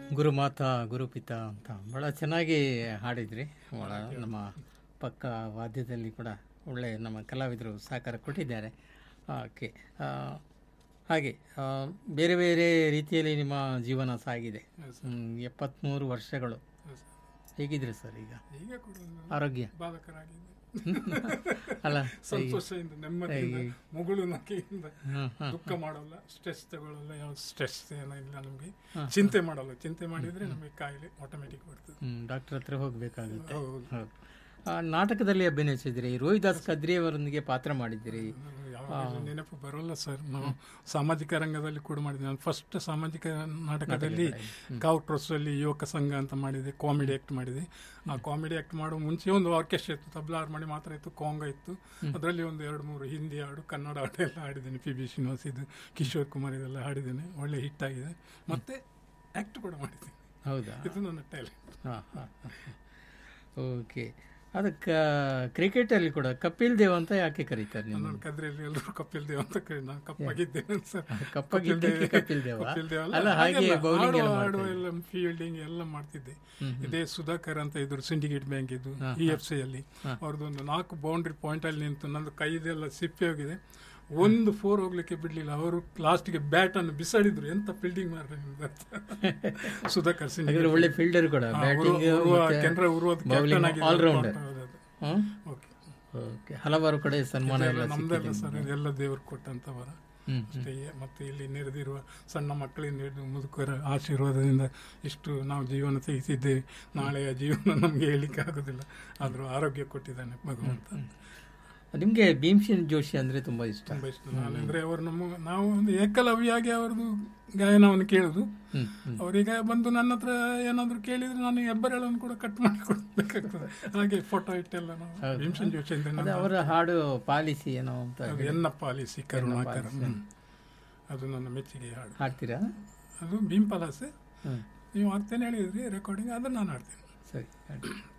ಗುರುಮಾತಾ ಗುರುಪಿತ ಅಂತ ಭಾಳ ಚೆನ್ನಾಗಿ ಹಾಡಿದ್ರಿ ಭಾಳ ನಮ್ಮ ಪಕ್ಕ ವಾದ್ಯದಲ್ಲಿ ಕೂಡ ಒಳ್ಳೆ ನಮ್ಮ ಕಲಾವಿದರು ಸಹಕಾರ ಕೊಟ್ಟಿದ್ದಾರೆ ಓಕೆ ಹಾಗೆ ಆ, ಬೇರೆ ಬೇರೆ ರೀತಿಯಲ್ಲಿ ನಿಮ್ಮ ಜೀವನ ಸಾಗಿದೆ ಹ್ಮ್, ಎಪ್ಪತ್ತ್ಮೂರು ವರ್ಷಗಳು ಹೇಗಿದ್ರಿ ಸರ್ ಈಗ ಈಗ ಕೂಡ ಒಂದು ಆರೋಗ್ಯ ಬಾಲಕರಾಗಿದೆ ಅಲ್ಲ ಸಂತೋಷದಿಂದ ನೆಮ್ಮದಿಯಿಂದ ಮುಗುಳು ನಗೆಯಿಂದ ಹ್ಮ್, ಹ್ಮ್. ದುಃಖ ಮಾಡಲ್ಲ ಸ್ಟ್ರೆಸ್ ತಗೊಳ್ಳಲ್ಲ ಯಾವ ಸ್ಟ್ರೆಸ್ ಏನೋ ಇಲ್ಲ ನಮಗೆ ಚಿಂತೆ ಮಾಡಲ್ಲ ಚಿಂತೆ ಮಾಡಿದ್ರೆ ನಮಗೆ ಕಾಯಿಲೆ ಆಟೋಮೆಟಿಕ್ ಬರ್ತದೆ ಹ್ಮ್ ಡಾಕ್ಟರ್ ಹತ್ರ ಹೋಗ್ಬೇಕಾಗುತ್ತೆ ಹೌದು. ಹೌದು ಆ, ನಾಟಕದಲ್ಲಿ ಅಭಿನಯಿಸಿದ್ರಿ ರೋಹಿದಾಸ್ ಕದ್ರಿ ಅವರೊಂದಿಗೆ ಪಾತ್ರ ಮಾಡಿದ್ದೀರಿ ಯಾವಾಗಲೂ ನೆನಪು ಬರೋಲ್ಲ ಸರ್ ನಾವು ಸಾಮಾಜಿಕ ರಂಗದಲ್ಲಿ ಕೂಡ ಮಾಡಿದ್ದೆ ನಾನು ಫಸ್ಟ್ ಸಾಮಾಜಿಕ ನಾಟಕದಲ್ಲಿ ಕಾವ್ ಟ್ರಸ್ಟ್ ಅಲ್ಲಿ ಯುವಕ ಸಂಘ ಅಂತ ಮಾಡಿದೆ ಕಾಮಿಡಿ ಆಕ್ಟ್ ಮಾಡಿದೆ ಆ ಕಾಮಿಡಿ ಆಕ್ಟ್ ಮಾಡೋ ಮುಂಚೆ ಒಂದು ಆರ್ಕೆಸ್ಟ್ರಾ ಇತ್ತು ತಬ್ಲಾ ಹಾರ್ಮೋನಿ ಮಾತ್ರ ಇತ್ತು ಕಾಂಗ ಇತ್ತು ಅದರಲ್ಲಿ ಒಂದು ಎರಡು ಮೂರು ಹಿಂದಿ ಹಾಡು ಕನ್ನಡ ಹಾಡು ಎಲ್ಲ ಹಾಡಿದ್ದೇನೆ ಪಿ ಬಿ ಶ್ರೀನಿವಾಸ್ ಇದು ಕಿಶೋರ್ ಕುಮಾರ್ ಇದೆಲ್ಲ ಹಾಡಿದ್ದೇನೆ ಒಳ್ಳೆ ಹಿಟ್ ಆಗಿದೆ ಮತ್ತೆ ಆಕ್ಟ್ ಕೂಡ ಮಾಡಿದ್ದೇನೆ ಹೌದಾ ಇದು ನನ್ನ ಟ್ಯಾಲೆಂಟ್ ಹಾಂ ಹಾಂ ಓಕೆ ಅದಕ್ಕೆ ಕ್ರಿಕೆಟಲ್ಲಿ ಕೂಡ ಕಪಿಲ್ ದೇವ್ ಅಂತ ಯಾಕೆ ಕರೀತಾರೆ ನಿಮ್ಮ ನನ್ನ ಕದ್ರೆಯಲ್ಲಿ ಎಲ್ಲರೂ ಕಪಿಲ್ ದೇವ್ ಅಂತ ಕರಿ ನಾನು ಕಪ್ಪಾಗಿದ್ದೇನೆ ಸರ್ ಕಪ್ಪಾಗಿದ್ದಕ್ಕೆ ಕಪಿಲ್ ದೇವ ಕಪಿಲ್ ದೇವ್ ಅಲ್ಲ ಹಾಗೆ ಬೌಲಿಂಗ್ ಆಡುವ ಎಲ್ಲ ಆಡುವ ಮಾಡ್ತಾರೆ ಎಲ್ಲ ಫೀಲ್ಡಿಂಗ್ ಎಲ್ಲ ಮಾಡ್ತಿದ್ದೆ ಇದೇ ಸುಧಾಕರ್ ಅಂತ ಇದ್ರು ಸಿಂಡಿಕೇಟ್ ಬ್ಯಾಂಕ್ ಇದು ಇ ಎಫ್ ಸಿ ಅಲ್ಲಿ ಅವ್ರದ್ದೊಂದು ನಾಲ್ಕು ಬೌಂಡ್ರಿ ಪಾಯಿಂಟ್ ಅಲ್ಲಿ ನಿಂತು ನಂದು ಕೈದೆಲ್ಲ ಸಿಪ್ಪೆ ಹೋಗಿದೆ ಒಂದು ಫೋರ್ ಹೋಗ್ಲಿಕ್ಕೆ ಬಿಡ್ಲಿಲ್ಲ ಅವರು ಲಾಸ್ಟ್ಗೆ ಬ್ಯಾಟ್ ಅನ್ನು ಬಿಸಾಡಿದ್ರು ಎಂತ ಫೀಲ್ಡಿಂಗ್ ಮಾಡ್ರೆ ನಿಮ್ದು ಅಂತ. ಸುಧಾಕರ್ ಹಾಗಾದ್ರೆ ಸಿಂಡಿಕೇಟ್ ಒಳ್ಳೆ ಫೀಲ್ಡರ್ ಕೂಡ ಬ್ಯಾಟಿಂಗ್ ಕೆನರಾ ಉರುವದ bowling allrounder captain okay okay ಹಲವಾರು ಕಡೆ ಸನ್ಮಾನ ಎಲ್ಲ ನಮ್ದೆಲ್ಲ ಸಿಕ್ಕಿದೆ ಸರ್ ಎಲ್ಲ ದೇವರು ಕೊಟ್ಟಂತವರ ಹ್ಮ್ ಅಷ್ಟೇ ಮತ್ತೆ ಇಲ್ಲಿ ನೆರೆದಿರುವ ಸಣ್ಣ ಮಕ್ಕಳಿಂದ ಹಿಡಿದು ಮುದುಕರ ಆಶೀರ್ವಾದದಿಂದ ಇಷ್ಟು ನಾವು ಜೀವನ ತೆಗೆಸಿದ್ದೇವೆ ನಾಳೆಯ ಜೀವನ ನಮಗೆ ಹೇಳಲಿಕ್ಕೆ ಆಗೋದಿಲ್ಲ ಆದರೂ ಆರೋಗ್ಯ ಕೊಟ್ಟಿದ್ದಾನೆ ಭಗವಂತ ನಿಮ್ಗೆ ಭೀಮ್ಸೇನ್ ಜೋಶಿ ಅಂದ್ರೆ ತುಂಬಾ ಇಷ್ಟ ತುಂಬ ಇಷ್ಟ ನಾನಂದ್ರೆ ಅವರು ನಮ್ಮ ನಾವು ಒಂದು ಏಕಲವ್ಯಾಗಿ ಅವ್ರದ್ದು ಗಾಯನವನ್ನು ಕೇಳುದು ಹ್ಮ್ ಹ್ಮ್. ಅವರೀಗ ಬಂದು ನನ್ನ ಹತ್ರ ಏನಾದ್ರು ಕೇಳಿದ್ರೆ ನಾನು ಹೆಬ್ಬೆರಳನ್ನು ಕೂಡ ಕಟ್ ಮಾಡಿ ಕೊಡ್ಬೇಕಾಗ್ತದೆ ಹಾಗೆ ಫೋಟೋ ಇಟ್ಟೆಲ್ಲ ನಾವು ಭೀಮಸೇನ್ ಜೋಶಿ ಅಂದ್ರೆ ಅದೇ ನನ್ನ ಅವರ ಹಾಡು ಪಾಲಿಸಿ ಏನೋ ಅಂತ ಅದು ಎನ್ನಪ್ಪ ಆಲಿಸಿ ಕರುಣಾಕರ ಹ್ಮ್. ಅದು ನನ್ನ ಮೆಚ್ಚುಗೆ ಹಾಡು ಹಾಡ್ತೀರಾ ಅದು ಭೀಮ್ ಪಲಾಸೆ ಹ್ಮ್ ನೀವು ಆಗ್ತೇನೆ ಹೇಳಿದ್ರಿ ರೆಕಾರ್ಡಿಂಗ್ ಅದನ್ನು ನಾನು ಆಡ್ತೇನೆ ಸರಿ ಹಾಡಿ.